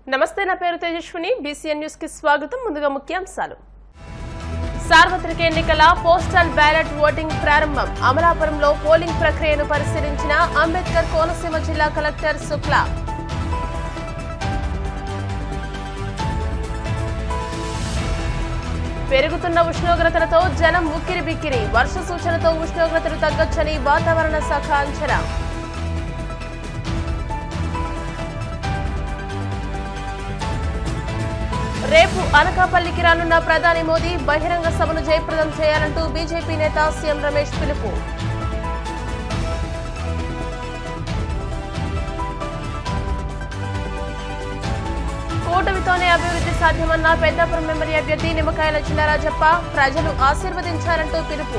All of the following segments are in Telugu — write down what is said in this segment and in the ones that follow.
నమస్తే నా పేరు తేజస్విని బీసీఎన్ న్యూస్ కి స్వాగతం ముందుగా ముఖ్యాంశాలు సార్వత్రిక ఎన్నికల పోస్టల్ బ్యాలెట్ ఓటింగ్ ప్రారంభం అమలాపురంలో పోలింగ్ ప్రక్రియను పరిశీలించిన అంబేద్కర్ కోనసీమ జిల్లా కలెక్టర్ శుక్లా పెరుగుతున్న ఉష్ణోగ్రతలతో జనం ఉక్కిరి బిక్కిరి వర్ష సూచనతో ఉష్ణోగ్రతలు తగ్గొచ్చని వాతావరణ శాఖ అంచనా రేపు అనకాపల్లికి రానున్న ప్రధాని మోదీ బహిరంగ సభను జయప్రదం చేయాలంటూ బీజేపీ నేత సీఎం రమేష్ పిలుపు కూటమితోనే అభివృద్ధి సాధ్యమన్న పెద్దాపురం మెమరీ అభ్యర్థి నిమ్మకాయల చిన్నరాజప్ప ప్రజలు ఆశీర్వదించాలంటూ పిలుపు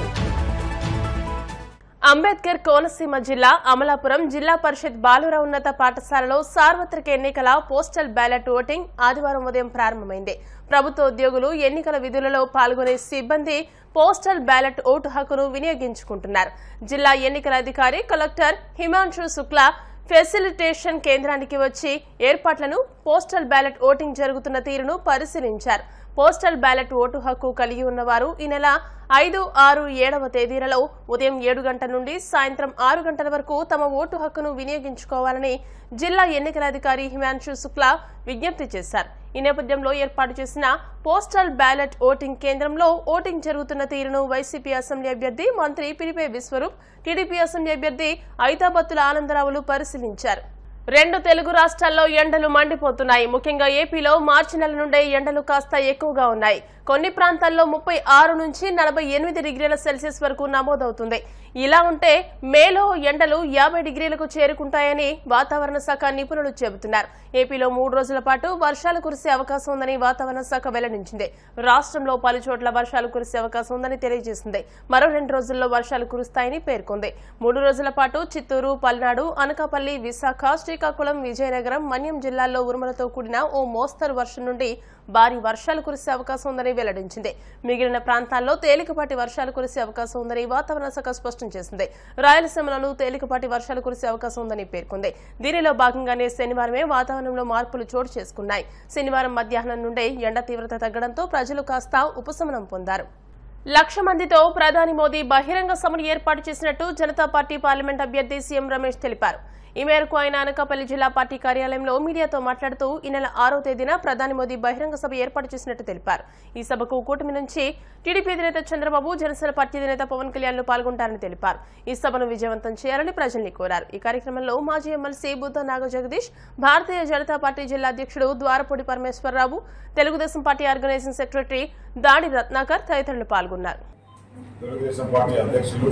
అంబేద్కర్ కోనసీమ జిల్లా అమలాపురం జిల్లా పరిషత్ బాలుర ఉన్నత పాఠశాలలో సార్వత్రిక ఎన్నికల పోస్టల్ బ్యాలెట్ ఓటింగ్ ఆదివారం ఉదయం ప్రారంభమైంది ప్రభుత్వ ఉద్యోగులు ఎన్నికల విధులలో పాల్గొనే సిబ్బంది పోస్టల్ బ్యాలెట్ ఓటు హక్కును వినియోగించుకుంటున్నారు జిల్లా ఎన్నికల అధికారి కలెక్టర్ హిమాంశు శుక్లా ఫెసిలిటేషన్ కేంద్రానికి వచ్చి ఏర్పాట్లను పోస్టల్ బ్యాలెట్ ఓటింగ్ జరుగుతున్న తీరును పరిశీలించారు పోస్టల్ బ్యాలెట్ ఓటు హక్కు కలిగి ఉన్నవారు ఈ నెల ఐదు ఆరు ఏడవ తేదీలలో ఉదయం ఏడు గంటల నుండి సాయంత్రం ఆరు గంటల వరకు తమ ఓటు హక్కును వినియోగించుకోవాలని జిల్లా ఎన్నికల అధికారి హిమాంశు శుక్లా విజ్ఞప్తి చేశారు ఈ నేపథ్యంలో ఏర్పాటు చేసిన పోస్టల్ బ్యాలెట్ ఓటింగ్ కేంద్రంలో ఓటింగ్ జరుగుతున్న తీరును వైసీపీ అసెంబ్లీ అభ్యర్థి మంత్రి పినిపే విశ్వరూప్ టీడీపీ అసెంబ్లీ అభ్యర్థి ఐతాబత్తుల ఆనందరావులు పరిశీలించారు రెండు తెలుగు రాష్ట్రాల్లో ఎండలు మండిపోతున్నాయి ముఖ్యంగా ఏపీలో మార్చి నెల నుండే ఎండలు కాస్త ఎక్కువగా ఉన్నాయి కొన్ని ప్రాంతాల్లో ముప్పై ఆరు నుంచి నలభై ఎనిమిది డిగ్రీల సెల్సియస్ వరకు నమోదవుతుంది ఇలా ఉంటే మేలో ఎండలు యాభై డిగ్రీలకు చేరుకుంటాయని వాతావరణ శాఖ నిపుణులు చెబుతున్నారు ఏపీలో మూడు రోజుల పాటు వర్షాలు కురిసే అవకాశం ఉందని వాతావరణ శాఖ వెల్లడించింది రాష్ట్రంలో పలు చోట్ల వర్షాలు కురిసే అవకాశం ఉందని తెలియజేసింది మరో రెండు రోజుల్లో వర్షాలు కురుస్తాయని పేర్కొంది మూడు రోజుల పాటు చిత్తూరు పల్నాడు అనకాపల్లి విశాఖ శ్రీకాకుళం విజయనగరం మన్యం జిల్లాల్లో ఉరుములతో కూడిన ఓ మోస్తరు వర్షం నుండి భారీ వర్షాలు కురిసే అవకాశం ఉందని వెల్లడించింది మిగిలిన ప్రాంతాల్లో తేలికపాటి వర్షాలు కురిసే అవకాశం ఉందని వాతావరణ శాఖ స్పష్టం చేసింది రాయలసీమలోనూ తేలికపాటి వర్షాలు కురిసే అవకాశం ఉందని పేర్కొంది దీనిలో భాగంగానే శనివారమే వాతావరణంలో మార్పులు చోటు చేసుకున్నాయి శనివారం మధ్యాహ్నం నుండే ఎండ తీవ్రత తగ్గడంతో ప్రజలు కాస్త ఉపశమనం పొందారు లక్ష మందితో ప్రధాని మోదీ బహిరంగ సభను ఏర్పాటు చేసినట్టు జనతా పార్టీ పార్లమెంట్ అభ్యర్థి సీఎం రమేష్ తెలిపారు ఈ మేరకు ఆయన అనకాపల్లి జిల్లా పార్టీ కార్యాలయంలో మీడియాతో మాట్లాడుతూ ఈ నెల ఆరో తేదీన ప్రధాని మోదీ బహిరంగ సభ ఏర్పాటు చేసినట్టు తెలిపారు ఈ సభకు కూటమి నుంచి టీడీపీ అధినేత చంద్రబాబు జనసేన పార్టీ అధినేత పవన్ కళ్యాణ్ పాల్గొంటారని తెలిపారు ఈ సభను విజయవంతం చేయాలని ప్రజల్ని కోరారు ఈ కార్యక్రమంలో మాజీ ఎమ్మెల్సీ బుద్ధ నాగ జగదీష్ భారతీయ జనతా పార్టీ జిల్లా అధ్యక్షుడు Dwarapudi Parameswara Rao Telugu Desam party organising secretary Dadi Ratnakar తదితరులు పాల్గొన్నారు తెలుగుదేశం పార్టీ అధ్యక్షులు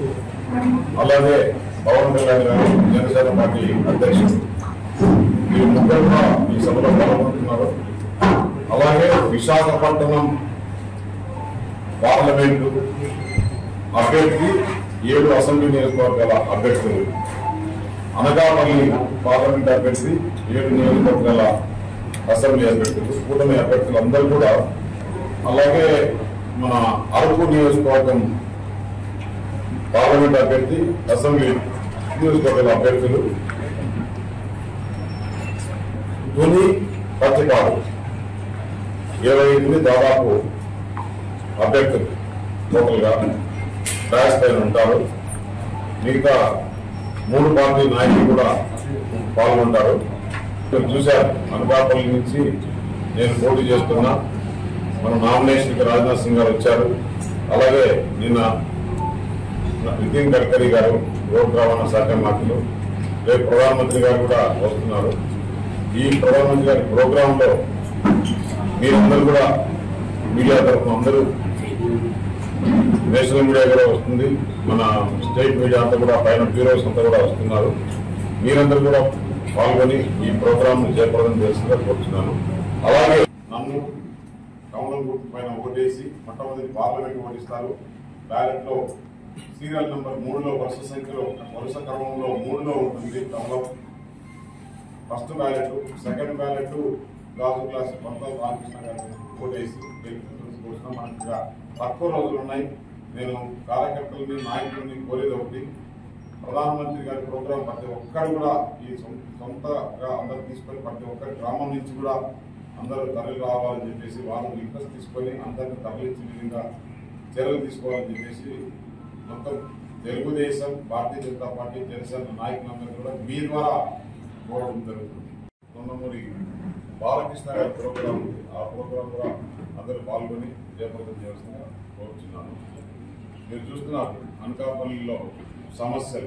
అలాగే పవన్ కళ్యాణ్ గారు జనసేన పార్టీ అధ్యక్షులు ఈ ముగ్గురు కూడా ఈ సభలో పాల్గొంటున్నారు అలాగే విశాఖపట్నం పార్లమెంటు అభ్యర్థి ఏడు అసెంబ్లీ నియోజకవర్గాల అభ్యర్థులు అనకాపల్లి పార్లమెంట్ అభ్యర్థి ఏడు నియోజకవర్గాల అసెంబ్లీ అభ్యర్థులు కూటమి అభ్యర్థులు అందరూ కూడా అలాగే మన అరకు నియోజకవర్గం పార్లమెంట్ అభ్యర్థి అసెంబ్లీ నియోజకవర్గాల అభ్యర్థులు తుని పచ్చిపాడు ఇరవై ఎనిమిది దాదాపు అభ్యర్థులు టోటల్గా ట్రాష్ పైన ఉంటారు మిగతా మూడు పార్టీ నాయకులు కూడా పాల్గొంటారు మీరు చూశారు అనకాపల్లి నుంచి నేను పోటీ చేస్తున్నా మన నామినేషన్కి రాజ్నాథ్ సింగ్ గారు వచ్చారు అలాగే నిన్న నితిన్ గడ్కరీ గారు రోడ్డు రవాణా శాఖ మంత్రులు రేపు ప్రధానమంత్రి గారు కూడా వస్తున్నారు ఈ ప్రధానమంత్రి గారి ప్రోగ్రామ్ లో మీరందరూ కూడా మీడియా తరఫున అందరూ నేషనల్ మీడియా కూడా వస్తుంది మన స్టేట్ మీడియా అంతా కూడా పైన బ్యూరోస్ అంతా కూడా వస్తున్నారు మీరందరూ కూడా పాల్గొని ఈ ప్రోగ్రామ్ జయప్రదం చేస్తుందిగా కోరుతున్నాను అలాగే నన్ను కమలం గుర్తు పైన ఓటేసి మొట్టమొదటి పార్లమెంట్ ఓటిస్తారు బ్యాలెట్ లో సీరియల్ నంబర్ మూడులో వరుస సంఖ్యలో వరుస క్రమంలో మూడులో ఉంటుంది కమలం ఫస్ట్ బ్యాలెట్ సెకండ్ బ్యాలెట్ గాజు క్లాస్ మొత్తం రామకృష్ణ గారు ఓటేసి గెలుపుతున్నాం మనకి ఇంకా తక్కువ రోజులు ఉన్నాయి నేను కార్యకర్తలని నాయకుల్ని కోరేది ఒకటి ప్రధానమంత్రి గారి ప్రోగ్రాం ప్రతి ఒక్కరు కూడా ఈ సొం- సొంతగా అందరు తీసుకొని ప్రతి ఒక్కరి గ్రామం నుంచి కూడా అందరూ తరలి రావాలని చెప్పేసి వాళ్ళని ఇంట్రెస్ట్ తీసుకొని అందరిని తరలించే విధంగా చర్యలు తీసుకోవాలని చెప్పేసి మొత్తం తెలుగుదేశం భారతీయ జనతా పార్టీ జనసేన నాయకులందరూ కూడా మీ ద్వారా కోరడం జరుగుతుంది కొండమూరి బాలకృష్ణ గారి ప్రోగ్రాం ఉంది ఆ ప్రోగ్రాం కూడా అందరూ పాల్గొని జయప్రదం చేయాల్సిందిగా కోరుతున్నాను మీరు చూస్తున్నారు అనకాపల్లిలో సమస్యలు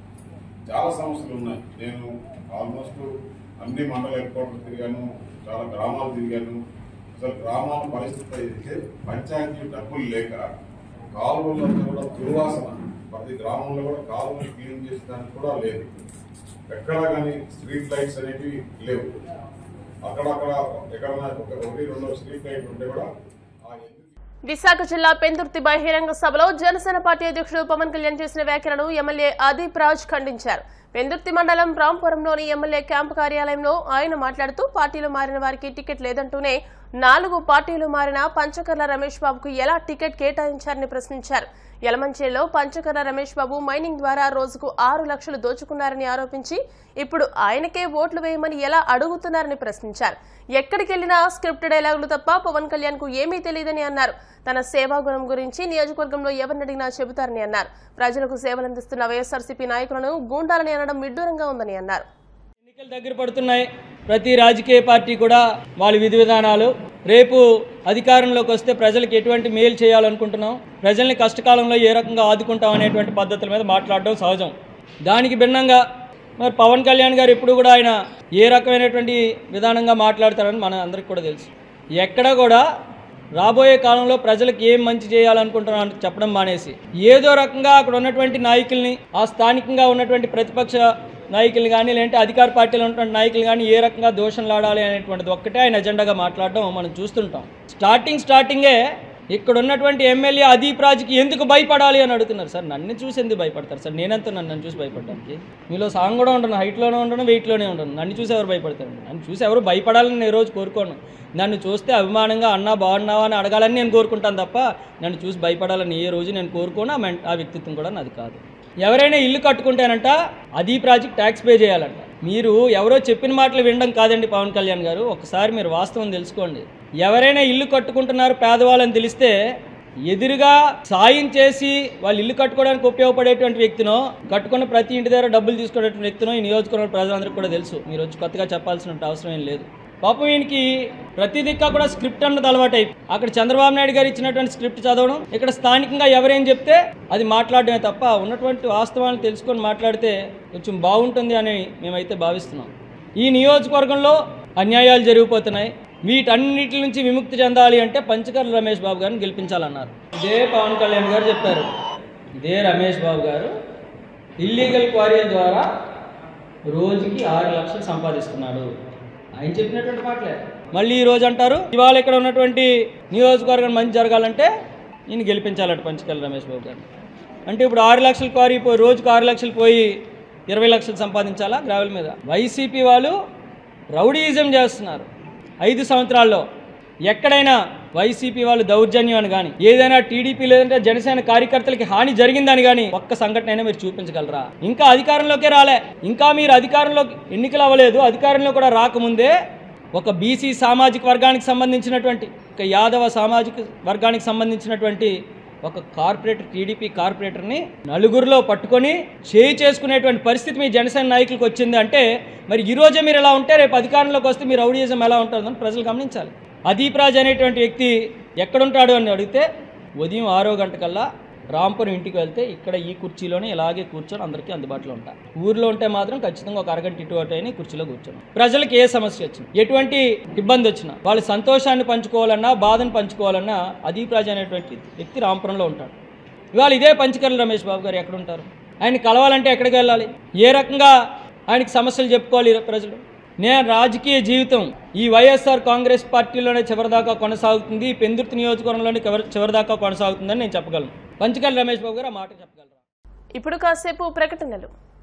చాలా సమస్యలు ఉన్నాయి నేను ఆల్మోస్ట్ అన్ని మండల హెడ్ క్వార్టర్ తిరిగాను చాలా గ్రామాలు తిరిగాను అసలు గ్రామాల పరిస్థితి అయితే పంచాయతీ డబ్బులు లేక కాలువలంతా కూడా దుర్వాసన ప్రతి గ్రామంలో కూడా కాలువలు క్లీన్ చేసడానికి కూడా లేదు ఎక్కడ కానీ స్ట్రీట్ లైట్స్ అనేవి లేవు అక్కడక్కడ ఎక్కడన్నా ఒక ఒకటి రెండు స్ట్రీట్ లైట్ ఉంటే కూడా ఆ ఎందుకు విశాఖ జిల్లా పెందుర్తి బహిరంగ సభలో జనసేన పార్టీ అధ్యక్షుడు పవన్ కళ్యాణ్ చేసిన వ్యాఖ్యలను ఎమ్మెల్యే అదీప్ రాజ్ ఖండించారు పెందుర్తి మండలం రాంపురంలోని ఎమ్మెల్యే క్యాంపు కార్యాలయంలో ఆయన మాట్లాడుతూ పార్టీలు మారిన వారికి టికెట్ లేదంటూనే నాలుగు పార్టీలు మారిన పంచకర్ల రమేష్ బాబుకు ఎలా టికెట్ కేటాయించారని ప్రశ్నించారు యలమంచిలో పంచకర్ల రమేష్ బాబు మైనింగ్ ద్వారా రోజుకు ఆరు లక్షలు దోచుకున్నారని ఆరోపించి ఇప్పుడు ఆయనకే ఓట్లు వేయమని ఎలా అడుగుతున్నారని ప్రశ్నించారు ఎక్కడికి వెళ్లినా స్క్రిప్ట్ డైలాగులు తప్ప పవన్ కళ్యాణ్ కు ఏమీ తెలియదని అన్నారు తన సేవాగుణం గురించి నియోజకవర్గంలో ఎవరిని అడిగినా చెబుతారని అన్నారు ప్రజలకు సేవలందిస్తున్న వైఎస్ఆర్సీపీ నాయకులను గూండాలని అనడం మిడ్డూరంగా ఉందని అన్నారు ఎన్నికలు దగ్గర పడుతున్నాయి ప్రతి రాజకీయ పార్టీ కూడా వాళ్ళ విధి విధానాలు రేపు అధికారంలోకి వస్తే ప్రజలకు ఎటువంటి మేలు చేయాలనుకుంటున్నాం ప్రజల్ని కష్టకాలంలో ఏ రకంగా ఆదుకుంటాం అనేటువంటి పద్ధతుల మీద మాట్లాడడం సహజం దానికి భిన్నంగా మరి పవన్ కళ్యాణ్ గారు ఎప్పుడు కూడా ఆయన ఏ రకమైనటువంటి విధానంగా మాట్లాడతారని మన అందరికి కూడా తెలుసు ఎక్కడ కూడా రాబోయే కాలంలో ప్రజలకు ఏం మంచి చేయాలనుకుంటున్నాం అని చెప్పడం మానేసి ఏదో రకంగా అక్కడ ఉన్నటువంటి నాయకుల్ని ఆ స్థానికంగా ఉన్నటువంటి ప్రతిపక్ష నాయకులు కానీ లేదంటే అధికార పార్టీలో ఉన్నటువంటి నాయకులు కానీ ఏ రకంగా దోషంలాడాలి అనేటువంటిది ఒక్కటే ఆయన ఎజెండాగా మాట్లాడడం మనం చూస్తుంటాం స్టార్టింగ్ స్టార్టింగే ఇక్కడ ఉన్నటువంటి ఎమ్మెల్యే అదీప్ రాజుకి ఎందుకు భయపడాలి అని అడుగుతున్నారు సార్ నన్ను చూసి ఎందుకు భయపడతారు సార్ నేనంతా నన్ను నన్ను చూసి భయపడడానికి మీలో సాంగ్ కూడా ఉండను హైట్లోనే ఉండను వెయిట్లోనే ఉండను నన్ను చూసి ఎవరు భయపడతారు నన్ను చూసి ఎవరు భయపడాలని నేను రోజు కోరుకోను నన్ను చూస్తే అభిమానంగా అన్నా బాగున్నావా అని అడగాలని నేను కోరుకుంటాను తప్ప నన్ను చూసి భయపడాలని ఏ రోజు నేను కోరుకోను ఆ మెంట ఆ వ్యక్తిత్వం కూడా నాది కాదు ఎవరైనా ఇల్లు కట్టుకుంటేనంట అది ప్రాజెక్ట్ ట్యాక్స్ పే చేయాలంట మీరు ఎవరో చెప్పిన మాటలు వినడం కాదండి పవన్ కళ్యాణ్ గారు ఒకసారి మీరు వాస్తవం తెలుసుకోండి ఎవరైనా ఇల్లు కట్టుకుంటున్నారు పేదవాళ్ళని తెలిస్తే ఎదురుగా సాయం చేసి వాళ్ళు ఇల్లు కట్టుకోవడానికి ఉపయోగపడేటువంటి వ్యక్తినో కట్టుకున్న ప్రతి ఇంటి దగ్గర డబ్బులు తీసుకునేటువంటి వ్యక్తినో ఈ నియోజకవర్గ ప్రజలందరికీ కూడా తెలుసు మీరు వచ్చి కొత్తగా చెప్పాల్సిన అవసరం ఏం లేదు పాపం ఈయనకి ప్రతి దిక్కా కూడా స్క్రిప్ట్ అన్నది అలవాటు అక్కడ చంద్రబాబు నాయుడు గారు ఇచ్చినటువంటి స్క్రిప్ట్ చదవడం ఇక్కడ స్థానికంగా ఎవరేం చెప్తే అది మాట్లాడడమే తప్ప ఉన్నటువంటి వాస్తవాలను తెలుసుకొని మాట్లాడితే కొంచెం బాగుంటుంది అని మేమైతే భావిస్తున్నాం ఈ నియోజకవర్గంలో అన్యాయాలు జరిగిపోతున్నాయి వీటన్నిటి నుంచి విముక్తి చెందాలి అంటే పంచకర్ల రమేష్ బాబు గారిని గెలిపించాలన్నారు ఇదే పవన్ కళ్యాణ్ గారు చెప్పారు ఇదే రమేష్ బాబు గారు ఇల్లీగల్ క్వారీల ద్వారా రోజుకి ఆరు లక్షలు సంపాదిస్తున్నాడు ఆయన చెప్పినటువంటి మాటలే మళ్ళీ ఈ రోజు అంటారు ఇవాళ ఇక్కడ ఉన్నటువంటి నియోజకవర్గం మంచి జరగాలంటే నేను గెలిపించాలట పంచకల్ రమేష్ బాబు గారిని అంటే ఇప్పుడు ఆరు లక్షలు క్వారీ పోయి రోజుకు ఆరు లక్షలు పోయి ఇరవై లక్షలు సంపాదించాలా గ్రావెల్ మీద వైసీపీ వాళ్ళు రౌడీయిజం చేస్తున్నారు ఐదు సంవత్సరాల్లో ఎక్కడైనా వైసీపీ వాళ్ళు దౌర్జన్యం అని కానీ ఏదైనా టీడీపీ లేదంటే జనసేన కార్యకర్తలకి హాని జరిగిందని కానీ ఒక్క సంఘటన అయినా మీరు చూపించగలరా ఇంకా అధికారంలోకే రాలే ఇంకా మీరు అధికారంలోకి ఎన్నికలు అవ్వలేదు అధికారంలో కూడా రాకముందే ఒక బీసీ సామాజిక వర్గానికి సంబంధించినటువంటి ఒక యాదవ సామాజిక వర్గానికి సంబంధించినటువంటి ఒక కార్పొరేటర్ టీడీపీ కార్పొరేటర్ని నలుగురిలో పట్టుకొని చేయి చేసుకునేటువంటి పరిస్థితి మీ జనసేన నాయకులకు వచ్చింది అంటే మరి ఈ రోజే మీరు ఎలా ఉంటే రేపు అధికారంలోకి వస్తే మీరు రౌడీయిజం ఎలా ఉంటుందని ప్రజలు గమనించాలి అదీప్ రాజ్ అనేటువంటి వ్యక్తి ఎక్కడుంటాడు అని అడిగితే ఉదయం ఆరో గంటకల్లా రాంపురం ఇంటికి వెళ్తే ఇక్కడ ఈ కుర్చీలోనే ఇలాగే కూర్చొని అందరికీ అందుబాటులో ఉంటారు ఊర్లో ఉంటే మాత్రం ఖచ్చితంగా ఒక అరగంట ఇటు అటు అయినా ఈ కుర్చీలో కూర్చొని ప్రజలకు ఏ సమస్య వచ్చినా ఎటువంటి ఇబ్బంది వచ్చినా వాళ్ళ సంతోషాన్ని పంచుకోవాలన్నా బాధను పంచుకోవాలన్నా అదీప్ రాజ్ అనేటువంటి వ్యక్తి రాంపురంలో ఉంటాడు ఇవాళ ఇదే పంచకర్ల రమేష్ బాబు గారు ఎక్కడ ఉంటారు ఆయన కలవాలంటే ఎక్కడికి వెళ్ళాలి ఏ రకంగా ఆయనకి సమస్యలు చెప్పుకోవాలి ఈ ప్రజలు నేను రాజకీయ జీవితం ఈ వైఎస్ఆర్ కాంగ్రెస్ పార్టీలోనే చివరిదాకా కొనసాగుతుంది ఈ పెందుర్తి నియోజకవర్గంలోనే చివరి చివరిదాకా కొనసాగుతుందని నేను చెప్పగలను పంచకర్ల రమేష్ బాబు గారు ఆ మాట చెప్పగలరా ఇప్పుడు కాసేపు ప్రకటనలు